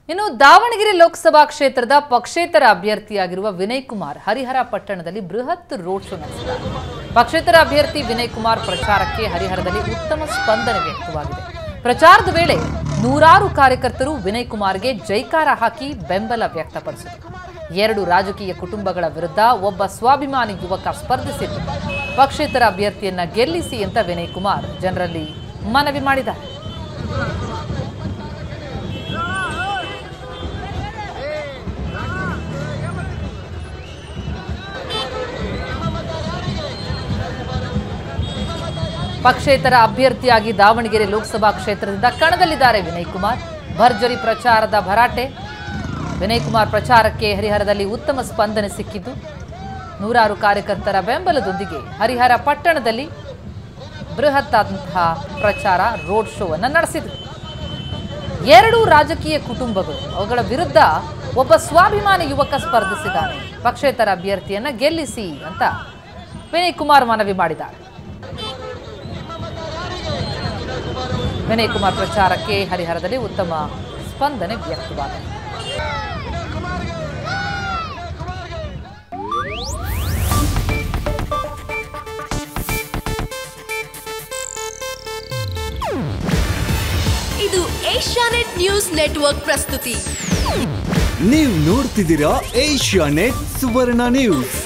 ಇನ್ನು ದಾವಣಗೆರೆ ಲೋಕಸಭಾ ಕ್ಷೇತ್ರದ ಪಕ್ಷೇತರ ಅಭ್ಯರ್ಥಿಯಾಗಿರುವ ವಿನಯ್ ಕುಮಾರ್ ಹರಿಹರ ಪಟ್ಟಣದಲ್ಲಿ ಬೃಹತ್ ರೋಡ್ ಶೋ ನಡೆಸಿದ್ದಾರೆ ಪಕ್ಷೇತರ ಅಭ್ಯರ್ಥಿ ವಿನಯ್ ಕುಮಾರ್ ಪ್ರಚಾರಕ್ಕೆ ಹರಿಹರದಲ್ಲಿ ಉತ್ತಮ ಸ್ಪಂದನೆ ವ್ಯಕ್ತವಾಗಿದೆ ಪ್ರಚಾರದ ವೇಳೆ ನೂರಾರು ಕಾರ್ಯಕರ್ತರು ವಿನಯ್ ಕುಮಾರ್ಗೆ ಜೈಕಾರ ಹಾಕಿ ಬೆಂಬಲ ವ್ಯಕ್ತಪಡಿಸಿದರು ಎರಡು ರಾಜಕೀಯ ಕುಟುಂಬಗಳ ವಿರುದ್ಧ ಒಬ್ಬ ಸ್ವಾಭಿಮಾನಿ ಯುವಕ ಸ್ಪರ್ಧಿಸಿದ್ದು ಪಕ್ಷೇತರ ಅಭ್ಯರ್ಥಿಯನ್ನ ಗೆಲ್ಲಿಸಿ ಅಂತ ವಿನಯ್ ಕುಮಾರ್ ಜನರಲ್ಲಿ ಮನವಿ ಮಾಡಿದ್ದಾರೆ ಪಕ್ಷೇತರ ಅಭ್ಯರ್ಥಿಯಾಗಿ ದಾವಣಗೆರೆ ಲೋಕಸಭಾ ಕ್ಷೇತ್ರದಿಂದ ಕಣದಲ್ಲಿದ್ದಾರೆ ವಿನಯ್ ಕುಮಾರ್ ಭರ್ಜರಿ ಪ್ರಚಾರದ ಭರಾಟೆ ವಿನಯ್ ಕುಮಾರ್ ಪ್ರಚಾರಕ್ಕೆ ಹರಿಹರದಲ್ಲಿ ಉತ್ತಮ ಸ್ಪಂದನೆ ಸಿಕ್ಕಿದ್ದು ನೂರಾರು ಕಾರ್ಯಕರ್ತರ ಬೆಂಬಲದೊಂದಿಗೆ ಹರಿಹರ ಪಟ್ಟಣದಲ್ಲಿ ಬೃಹತ್ತಾದಂತಹ ಪ್ರಚಾರ ರೋಡ್ ಶೋವನ್ನು ನಡೆಸಿದರು ಎರಡು ರಾಜಕೀಯ ಕುಟುಂಬಗಳು ಅವುಗಳ ವಿರುದ್ಧ ಒಬ್ಬ ಸ್ವಾಭಿಮಾನಿ ಯುವಕ ಸ್ಪರ್ಧಿಸಿದ್ದಾನೆ ಪಕ್ಷೇತರ ಅಭ್ಯರ್ಥಿಯನ್ನ ಗೆಲ್ಲಿಸಿ ಅಂತ ವಿನಯ್ ಕುಮಾರ್ ಮನವಿ ಮಾಡಿದ್ದಾರೆ ವಿನಯ್ ಕುಮಾರ್ ಪ್ರಚಾರಕ್ಕೆ ಹರಿಹರದಲ್ಲಿ ಉತ್ತಮ ಸ್ಪಂದನೆ ವ್ಯಕ್ತವಾಗಿದೆ ಇದು ಏಷ್ಯಾನೆಟ್ ನ್ಯೂಸ್ ನೆಟ್ವರ್ಕ್ ಪ್ರಸ್ತುತಿ ನೀವು ನೋಡ್ತಿದ್ದೀರಾ ಏಷ್ಯಾ ನೆಟ್ ಸುವರ್ಣ ನ್ಯೂಸ್